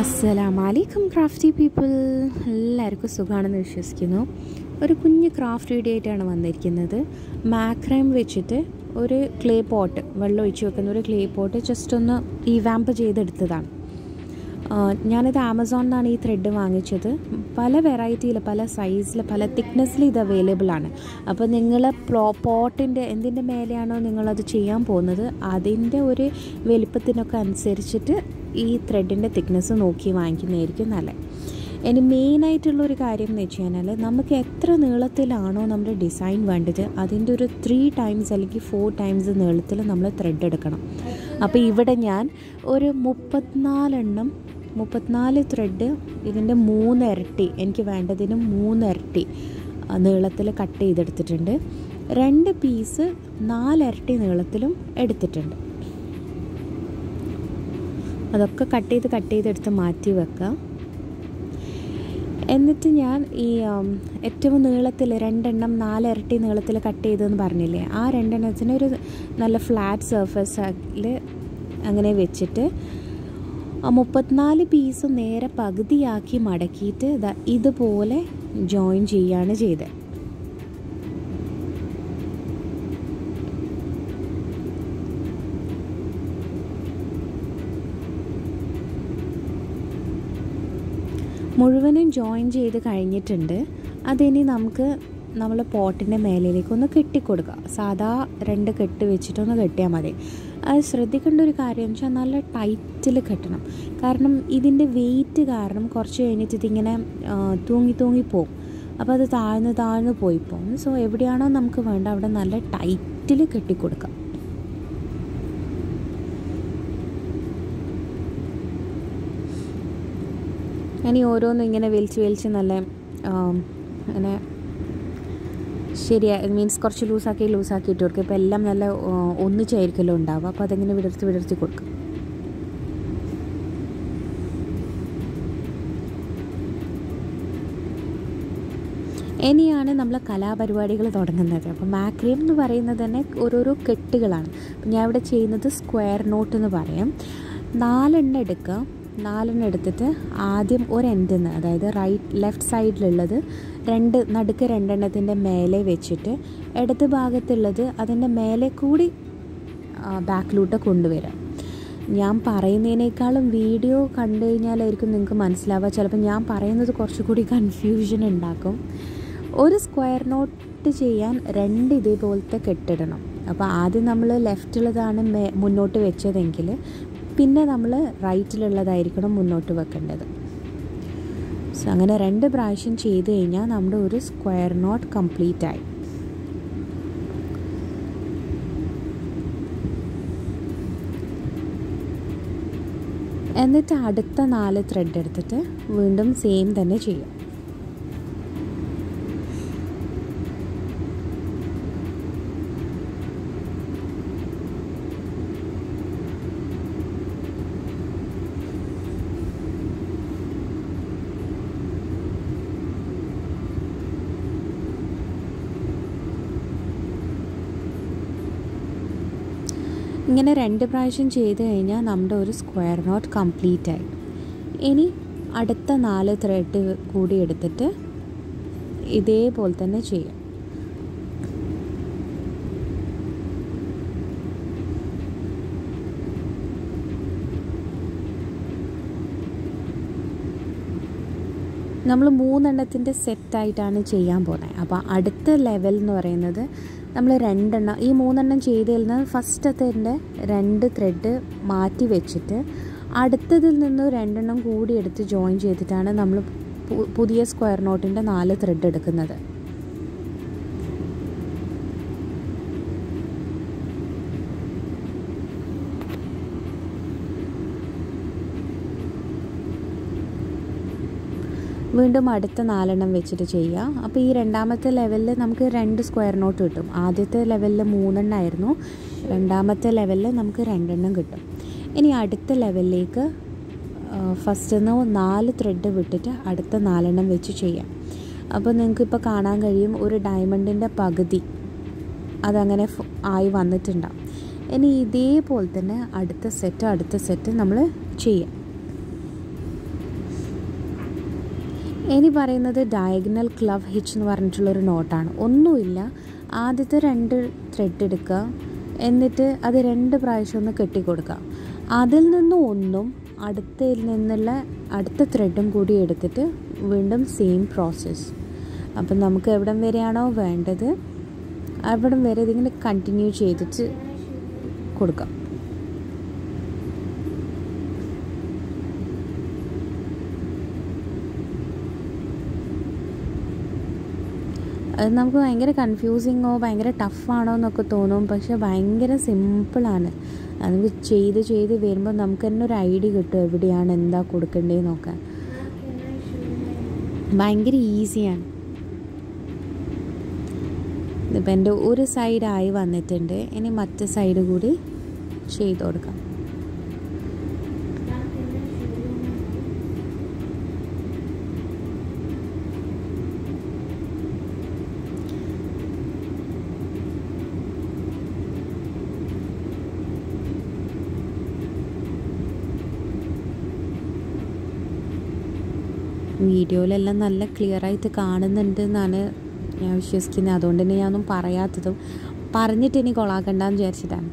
അസ്സലാമലൈക്കും crafty people എല്ലാവർക്കും സുഖമാണെന്ന് വിശ്വസിക്കുന്നു ഒരു കുഞ്ഞ് ക്രാഫ്റ്റ് വീഡിയോ ആയിട്ടാണ് വന്നിരിക്കുന്നത് മാക്രൈം വെച്ചിട്ട് ഒരു ക്ലേ പോട്ട് വെള്ളം ഒഴിച്ച് വെക്കുന്ന ഒരു ക്ലേ പോട്ട് ജസ്റ്റ് ഒന്ന് റീവാമ്പ് ചെയ്തെടുത്തതാണ് ആ, ഞാനിത് ആമസോണിൽ നിന്നാണ് ഈ ത്രെഡ് വാങ്ങിച്ചത് പല വെറൈറ്റിയിൽ പല സൈസിൽ പല തിക്നെസ്സിൽ ഇത് അവൈലബിൾ ആണ് അപ്പോൾ നിങ്ങൾ പ്ലോ പോട്ടിൻ്റെ എന്തിൻ്റെ മേലെയാണോ നിങ്ങളത് ചെയ്യാൻ പോകുന്നത് അതിൻ്റെ ഒരു വലിപ്പത്തിനൊക്കെ അനുസരിച്ചിട്ട് ഈ ത്രെഡിൻ്റെ തിക്നെസ് നോക്കി വാങ്ങിക്കുന്നതായിരിക്കും നല്ലത് ഇനി മെയിനായിട്ടുള്ള ഒരു കാര്യം എന്ന് വെച്ച് കഴിഞ്ഞാൽ നമുക്ക് എത്ര നീളത്തിലാണോ നമ്മുടെ ഡിസൈൻ വേണ്ടത് അതിൻ്റെ ഒരു ത്രീ ടൈംസ് അല്ലെങ്കിൽ ഫോർ ടൈംസ് നീളത്തിൽ നമ്മൾ ത്രെഡ് എടുക്കണം അപ്പോൾ ഇവിടെ ഞാൻ ഒരു മുപ്പത്തിനാലെണ്ണം മുപ്പത്തിനാല് ത്രെഡ് ഇതിൻ്റെ മൂന്നിരട്ടി എനിക്ക് വേണ്ടതിന് മൂന്നിരട്ടി നീളത്തിൽ കട്ട് ചെയ്തെടുത്തിട്ടുണ്ട് രണ്ട് പീസ് നാലിരട്ടി നീളത്തിലും എടുത്തിട്ടുണ്ട് അതൊക്കെ കട്ട് ചെയ്ത് കട്ട് ചെയ്തെടുത്ത് മാറ്റി വെക്കാം എന്നിട്ട് ഞാൻ ഈ ഉം, ഏറ്റവും നീളത്തിൽ രണ്ടെണ്ണം നാലിരട്ടി നീളത്തിൽ കട്ട് ചെയ്തെന്ന് പറഞ്ഞില്ലേ ആ രണ്ടെണ്ണത്തിന് ഒരു നല്ല ഫ്ലാറ്റ് സർഫസിൽ അങ്ങനെ വെച്ചിട്ട് ആ മുപ്പത്തിനാല് പീസ് നേരെ പകുതിയാക്കി മടക്കിയിട്ട് ദാ ഇതുപോലെ ജോയിൻ ചെയ്യാണ് ചെയ്തത് മുഴുവനും ജോയിൻ ചെയ്ത് കഴിഞ്ഞിട്ടുണ്ട് അതിനി നമുക്ക് നമ്മൾ പോട്ടിൻ്റെ മേലിലേക്ക് ഒന്ന് കെട്ടിക്കൊടുക്കുക സാധാ രണ്ട് കെട്ട് വെച്ചിട്ടൊന്ന് കെട്ടിയാൽ മതി അത് ശ്രദ്ധിക്കേണ്ട ഒരു കാര്യം എന്ന് വെച്ചാൽ നല്ല ടൈറ്റിൽ കെട്ടണം കാരണം ഇതിൻ്റെ വെയിറ്റ് കാരണം കുറച്ച് കഴിഞ്ഞിട്ട് ഇതിങ്ങനെ ആ, തൂങ്ങി തൂങ്ങി പോകും അപ്പോൾ അത് താഴ്ന്ന് താഴ്ന്ന് പോയി പോകും സോ എവിടെയാണോ നമുക്ക് വേണ്ട അവിടെ നല്ല ടൈറ്റിൽ കെട്ടിക്കൊടുക്കാം ഞാൻ ഈ ഓരോന്നും ഇങ്ങനെ വലിച്ച് വലിച്ച് നല്ല ആം, അങ്ങനെ ശരിയാ മീൻസ് കുറച്ച് ലൂസാക്കി ലൂസാക്കി ഇട്ട് കൊടുക്കും ഇപ്പോൾ എല്ലാം നല്ല ആ, ഒന്നിച്ചായിരിക്കുമല്ലോ ഉണ്ടാവുക അപ്പോൾ അതിങ്ങനെ വിടർത്തി വിടർത്തി കൊടുക്കും ഇനിയാണ് നമ്മൾ കലാപരിപാടികൾ തുടങ്ങുന്നത് അപ്പോൾ മാക്രിയം എന്ന് പറയുന്നത് തന്നെ ഓരോരോ കെട്ടുകളാണ് അപ്പം ഞാൻ ഇവിടെ ചെയ്യുന്നത് സ്ക്വയർ നോട്ട് എന്ന് പറയും നാലെണ്ണം എടുക്കുക നാലെണ്ണം എടുത്തിട്ട് ആദ്യം ഒരു എൻഡിൽ നിന്ന് അതായത് റൈറ്റ് ലെഫ്റ്റ് സൈഡിലുള്ളത് രണ്ട് നടുക്ക് രണ്ടെണ്ണത്തിൻ്റെ മേലെ വെച്ചിട്ട് ഇടത് ഭാഗത്തുള്ളത് അതിൻ്റെ മേലെ കൂടി ബാക്കിലോട്ട് കൊണ്ടുവരാം ഞാൻ പറയുന്നതിനേക്കാളും വീഡിയോ കണ്ടു കഴിഞ്ഞാലായിരിക്കും നിങ്ങൾക്ക് മനസ്സിലാവുക ചിലപ്പോൾ ഞാൻ പറയുന്നത് കുറച്ചുകൂടി കൺഫ്യൂഷൻ ഉണ്ടാക്കും ഒരു സ്ക്വയർ നോട്ട് ചെയ്യാൻ രണ്ട് ഇതേപോലത്തെ കെട്ടിടണം അപ്പോൾ ആദ്യം നമ്മൾ ലെഫ്റ്റിലുള്ളതാണ് മേ മുന്നോട്ട് വെച്ചതെങ്കിൽ പിന്നെ നമ്മൾ റൈറ്റിലുള്ളതായിരിക്കണം മുന്നോട്ട് വെക്കേണ്ടത് സോ അങ്ങനെ രണ്ട് പ്രാവശ്യം ചെയ്ത് കഴിഞ്ഞാൽ നമ്മുടെ ഒരു സ്ക്വയർ നോട്ട് കംപ്ലീറ്റ് ആയി എന്നിട്ട് അടുത്ത നാല് ത്രെഡ് എടുത്തിട്ട് വീണ്ടും സെയിം തന്നെ ചെയ്യാം ഇങ്ങനെ രണ്ട് പ്രാവശ്യം ചെയ്ത് കഴിഞ്ഞാൽ നമ്മുടെ ഒരു സ്ക്വയർ നോട്ട് കംപ്ലീറ്റ് ആയി ഇനി അടുത്ത നാല് ത്രെഡ് കൂടി എടുത്തിട്ട് ഇതേപോലെ തന്നെ ചെയ്യാം നമ്മൾ മൂന്നെണ്ണത്തിൻ്റെ സെറ്റായിട്ടാണ് ചെയ്യാൻ പോകുന്നത് അപ്പോൾ അടുത്ത ലെവൽ എന്ന് പറയുന്നത് നമ്മൾ രണ്ടെണ്ണം ഈ മൂന്നെണ്ണം ചെയ്തതിൽ നിന്ന് ഫസ്റ്റത്തിൻ്റെ രണ്ട് ത്രെഡ് മാറ്റി വെച്ചിട്ട് അടുത്തതിൽ നിന്ന് രണ്ടെണ്ണം കൂടി എടുത്ത് ജോയിൻ ചെയ്തിട്ടാണ് നമ്മൾ പു- പുതിയ സ്ക്വയർ നോട്ടിൻ്റെ നാല് ത്രെഡ് എടുക്കുന്നത് വീണ്ടും അടുത്ത നാലെണ്ണം വെച്ചിട്ട് ചെയ്യുക അപ്പോൾ ഈ രണ്ടാമത്തെ ലെവലിൽ നമുക്ക് രണ്ട് സ്ക്വയർ നോട്ട് കിട്ടും ആദ്യത്തെ ലെവലിൽ മൂന്നെണ്ണം ആയിരുന്നു രണ്ടാമത്തെ ലെവലിൽ നമുക്ക് രണ്ടെണ്ണം കിട്ടും ഇനി അടുത്ത ലെവലിലേക്ക് ഫസ്റ്റ് നിന്ന് നാല് ത്രെഡ് വിട്ടിട്ട് അടുത്ത നാലെണ്ണം വെച്ച് ചെയ്യാം അപ്പോൾ നിങ്ങൾക്ക് ഇപ്പോൾ കാണാൻ കഴിയും ഒരു ഡയമണ്ടിൻ്റെ പകുതി അതങ്ങനെ ഫ- ആയി വന്നിട്ടുണ്ടാവും ഇനി ഇതേപോലെ തന്നെ അടുത്ത സെറ്റ് അടുത്ത സെറ്റ് നമ്മൾ ചെയ്യാം ഇനി പറയുന്നത് ഡയഗണൽ ക്ലവ് ഹിച്ച് എന്ന് പറഞ്ഞിട്ടുള്ളൊരു നോട്ടാണ് ഒന്നുമില്ല ആദ്യത്തെ രണ്ട് ത്രെഡ് എടുക്കുക എന്നിട്ട് അത് രണ്ട് പ്രാവശ്യം ഒന്ന് കെട്ടിക്കൊടുക്കുക അതിൽ നിന്ന് ഒന്നും അടുത്തതിൽ നിന്നുള്ള അടുത്ത ത്രെഡും കൂടി എടുത്തിട്ട് വീണ്ടും സെയിം പ്രോസസ്സ് അപ്പം നമുക്ക് എവിടം വരെയാണോ വേണ്ടത് അവിടം വരെ ഇതിങ്ങനെ കണ്ടിന്യൂ ചെയ്തിട്ട് കൊടുക്കാം അത് നമുക്ക് ഭയങ്കര കൺഫ്യൂസിങ്ങോ ഭയങ്കര ടഫാണോ എന്നൊക്കെ തോന്നും പക്ഷെ ഭയങ്കര സിമ്പിളാണ് നമുക്ക് ചെയ്ത് ചെയ്ത് വരുമ്പോൾ നമുക്ക് തന്നെ ഒരു ഐഡിയ കിട്ടും എവിടെയാണ് എന്താ കൊടുക്കേണ്ടതെന്ന് നോക്കാൻ ഭയങ്കര ഈസിയാണ് ഇതിപ്പോൾ എൻ്റെ ഒരു സൈഡായി വന്നിട്ടുണ്ട് ഇനി മറ്റേ സൈഡ് കൂടി ചെയ്ത് കൊടുക്കാം വീഡിയോയിലെല്ലാം നല്ല ക്ലിയർ ആയിട്ട് കാണുന്നുണ്ട് എന്നാണ് ഞാൻ വിശ്വസിക്കുന്നത് അതുകൊണ്ട് തന്നെ ഞാനൊന്നും പറയാത്തതും പറഞ്ഞിട്ട് ഇനി കൊളാക്കണ്ടെന്ന് വിചാരിച്ചിട്ടാണ്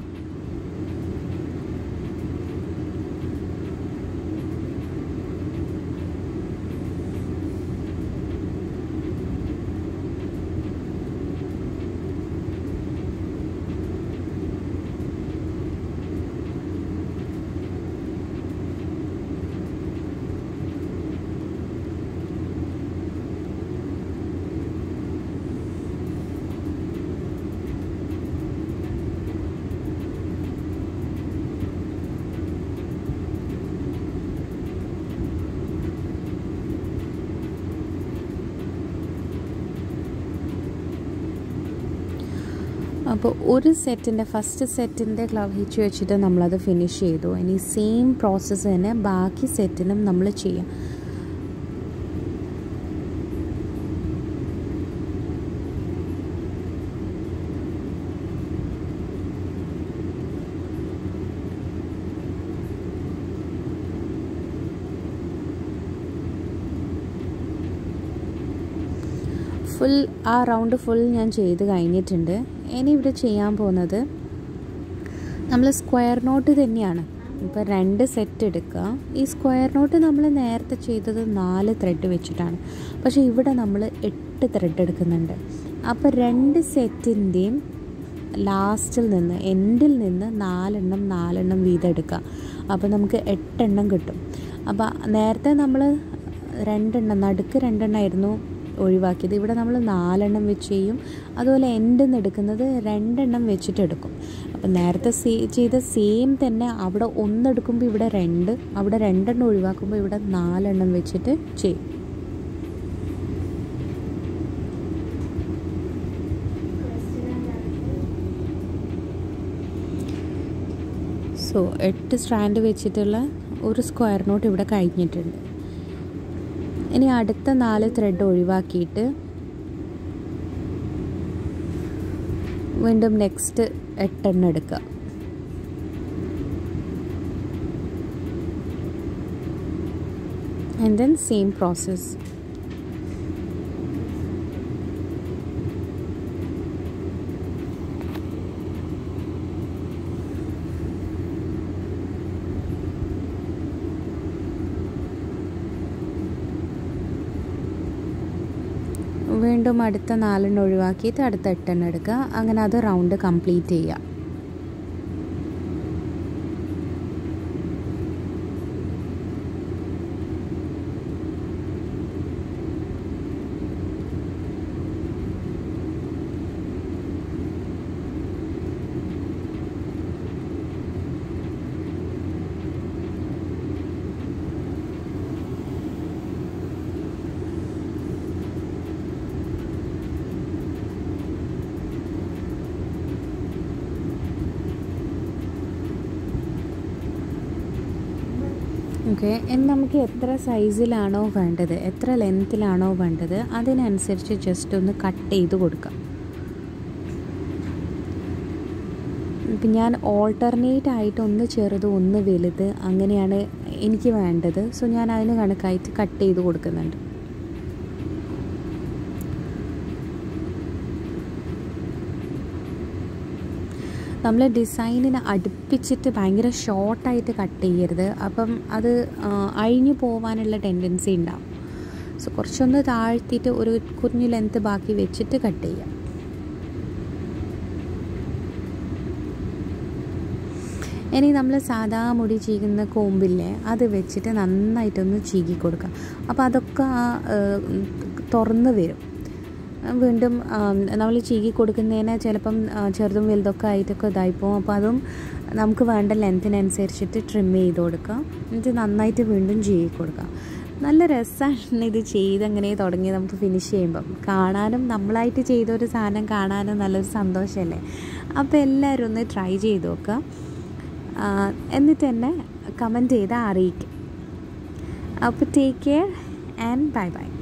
അപ്പോൾ ഒരു സെറ്റിൻ്റെ ഫസ്റ്റ് സെറ്റിൻ്റെ ക്ലവ് ഹിച്ച് വെച്ചിട്ട് നമ്മളത് ഫിനിഷ് ചെയ്തു ഇനി സെയിം പ്രോസസ്സ് തന്നെ ബാക്കി സെറ്റിനും നമ്മൾ ചെയ്യാം ഫുൾ ആ റൗണ്ട് ഫുൾ ഞാൻ ചെയ്ത് കഴിഞ്ഞിട്ടുണ്ട് ഇനി ഇവിടെ ചെയ്യാൻ പോകുന്നത് നമ്മൾ സ്ക്വയർ നോട്ട് തന്നെയാണ് ഇപ്പോൾ രണ്ട് സെറ്റ് എടുക്കുക ഈ സ്ക്വയർ നോട്ട് നമ്മൾ നേരത്തെ ചെയ്തത് നാല് ത്രെഡ് വെച്ചിട്ടാണ് പക്ഷേ ഇവിടെ നമ്മൾ എട്ട് ത്രെഡ് എടുക്കുന്നുണ്ട് അപ്പോൾ രണ്ട് സെറ്റിൻ്റെയും ലാസ്റ്റിൽ നിന്ന് എൻഡിൽ നിന്ന് നാലെണ്ണം നാലെണ്ണം വീതം എടുക്കുക അപ്പോൾ നമുക്ക് എട്ടെണ്ണം കിട്ടും അപ്പോൾ നേരത്തെ നമ്മൾ രണ്ടെണ്ണം നടുക്ക് രണ്ടെണ്ണമായിരുന്നു ഒഴിവാക്കിയത് ഇവിടെ നമ്മൾ നാലെണ്ണം വെച്ച് ചെയ്യും അതുപോലെ എൻ്റെ നിന്ന് എടുക്കുന്നത് രണ്ടെണ്ണം വെച്ചിട്ട് എടുക്കും അപ്പം നേരത്തെ സേ ചെയ്ത സെയിം തന്നെ അവിടെ ഒന്നെടുക്കുമ്പോൾ ഇവിടെ രണ്ട് അവിടെ രണ്ടെണ്ണം ഒഴിവാക്കുമ്പോൾ ഇവിടെ നാലെണ്ണം വെച്ചിട്ട് ചെയ്യും സോ എട്ട് സ്ട്രാൻഡ് വെച്ചിട്ടുള്ള ഒരു സ്ക്വയർ നോട്ട് ഇവിടെ കഴിഞ്ഞിട്ടുണ്ട് ഇനി അടുത്ത നാല് ത്രെഡ് ഒഴിവാക്കിയിട്ട് വീണ്ടും നെക്സ്റ്റ് എട്ടെണ്ണം എടുക്കുക ആൻഡ് ദെൻ സെയിം പ്രോസസ്സ് വീണ്ടും അടുത്ത നാലെണ്ണം ഒഴിവാക്കിയിട്ട് അടുത്ത എട്ടെണ്ണം എടുക്കുക അങ്ങനെ അത് റൗണ്ട് കംപ്ലീറ്റ് ചെയ്യുക ഓക്കെ ഇനി നമുക്ക് എത്ര സൈസിലാണോ വേണ്ടത് എത്ര ലെങ്ത്തിലാണോ വേണ്ടത് അതിനനുസരിച്ച് ജസ്റ്റ് ഒന്ന് കട്ട് ചെയ്ത് കൊടുക്കാം ഇപ്പം ഞാൻ ഓൾട്ടർനേറ്റ് ആയിട്ട് ഒന്ന് ചെറുത് ഒന്ന് വലുത് അങ്ങനെയാണ് എനിക്ക് വേണ്ടത് സോ ഞാൻ അതിന് കണക്കായിട്ട് കട്ട് ചെയ്ത് കൊടുക്കുന്നുണ്ട് നമ്മൾ ഡിസൈനിനെ അടുപ്പിച്ചിട്ട് ഭയങ്കര ഷോർട്ടായിട്ട് കട്ട് ചെയ്യരുത് അപ്പം അത് ആ, അഴിഞ്ഞു പോകാനുള്ള ടെൻഡൻസി ഉണ്ടാവും സോ കുറച്ചൊന്ന് താഴ്ത്തിയിട്ട് ഒരു കുഞ്ഞു ലെങ്ത്ത് ബാക്കി വെച്ചിട്ട് കട്ട് ചെയ്യാം ഇനി നമ്മൾ സാധാ മുടി ചീകുന്ന കോമ്പില്ലേ അത് വെച്ചിട്ട് നന്നായിട്ടൊന്ന് ചീകി കൊടുക്കുക അപ്പോൾ അതൊക്കെ ആ, ഏഹ്, തുറന്ന് വരും വീണ്ടും നമ്മൾ ചീകി കൊടുക്കുന്നതിന് ചിലപ്പം ആ, ചെറുതും വലുതൊക്കെ ആയിട്ടൊക്കെ ഇതായിപ്പോവും അപ്പോൾ അതും നമുക്ക് വേണ്ട ലെങ്ത്തിനനുസരിച്ചിട്ട് ട്രിം ചെയ്ത് കൊടുക്കുക എന്നിട്ട് നന്നായിട്ട് വീണ്ടും ചീകി കൊടുക്കുക നല്ല രസമാണ് ഇത് ചെയ്ത് അങ്ങനെ തുടങ്ങി നമുക്ക് ഫിനിഷ് ചെയ്യുമ്പം കാണാനും നമ്മളായിട്ട് ചെയ്ത ഒരു സാധനം കാണാനും നല്ലൊരു സന്തോഷമല്ലേ അപ്പോൾ എല്ലാവരും ഒന്ന് ട്രൈ ചെയ്ത് നോക്കുക ആ, എന്നിട്ട് തന്നെ കമൻറ്റ് ചെയ്ത് അറിയിക്കും അപ്പോൾ take care and bye by